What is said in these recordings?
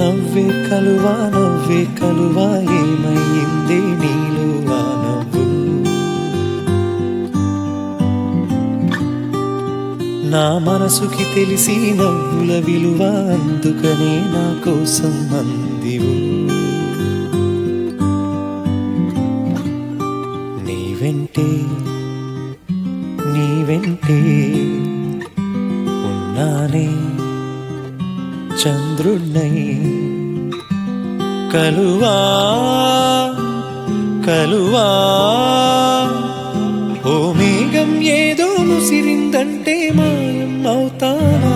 నవ్వే కలువా నవ్వే కలువా ఏమయ్యిందే నీలో ఆ నవ్వు నా మనసుకి తెలిసి నవ్వుల విలువ అందుకనే నా కోసం అందివు నీ వెంటే నీ వెంటే ఉన్నానే చంద్రుణ్ణై కలువా కలువా ఓ మేఘం ఏదో ముసిరిందంటే మాయం అవుతానా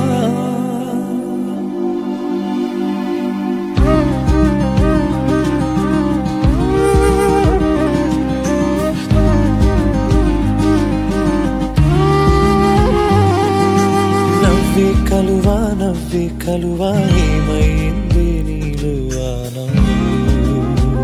నవ్వే కలువా నవ్వే కలువా ఏమైంది నీలో ఆ నవ్వు?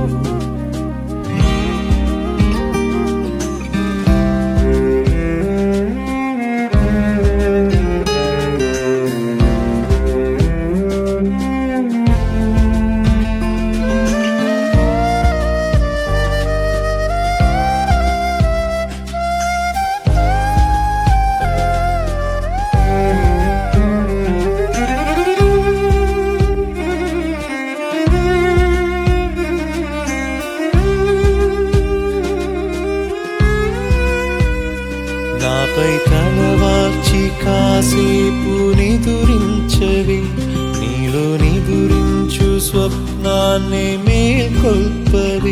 నాపై తలవాల్చి కాసేపు నిదురించవి నీలో నిదురించు స్వప్నాన్ని మేల్కొల్పవి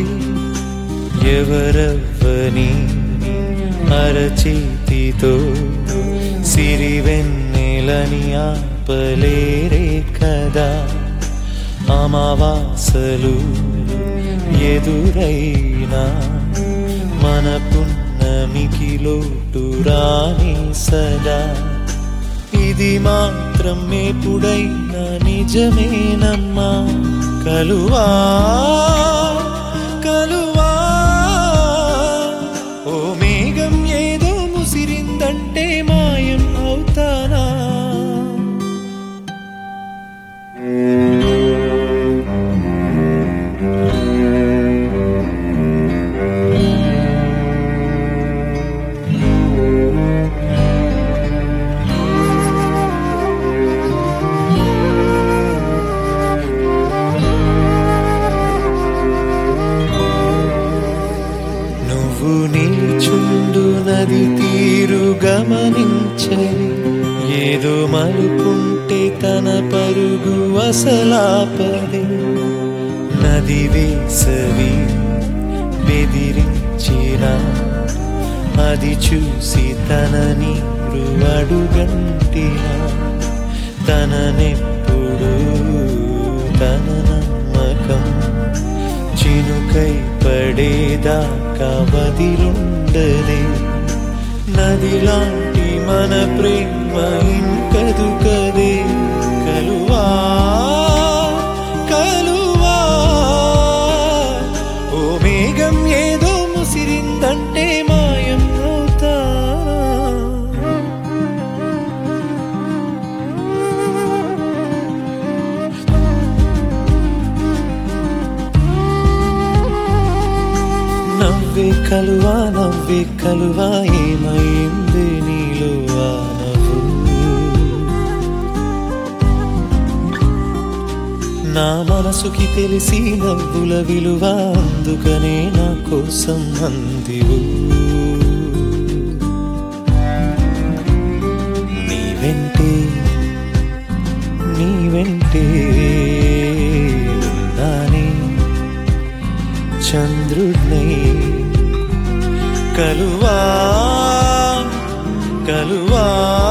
ఎవరవ్వని అరచేతితో సిరివెన్నెలని ఆపలేరే కదా అమావాసలు ఎదురైనా మన పున్నమికి లోటు రాని సదా ఇది మాత్రం ఎప్పుడైనా నిజమేనమ్మా కలువా కలువా ఓ మేఘం ఏదో ముసిరిందంటే మాయం అవుతానా నువ్వు నిల్చుండు నది తీరు గమనించని ఏదో మలుపుంటే తన పరుగు అసలాపది నది వేసవి బెదిరించిన అది చూసి తన నీరు అడుగంటిన తననెప్పుడు తన నమ్మకం చినుకై పడేదాకా వదిలుండదే నదిలాంటి మన ప్రేమ ఇంకదు కదే కలువా కలువా ఓ మేఘం ఏదో ముసిరిందంటే మాయం అవుతా నవ్వే కలువా నవ్వే కలువా ఏమైంది నీలో ఆ నవ్వు నా మనసుకి తెలిసి నవ్వుల విలువ అందుకనే నా కోసం అందివు నీ వెంటే నీ వెంటే ఉన్నానే చంద్రుడినై కలువా కలువా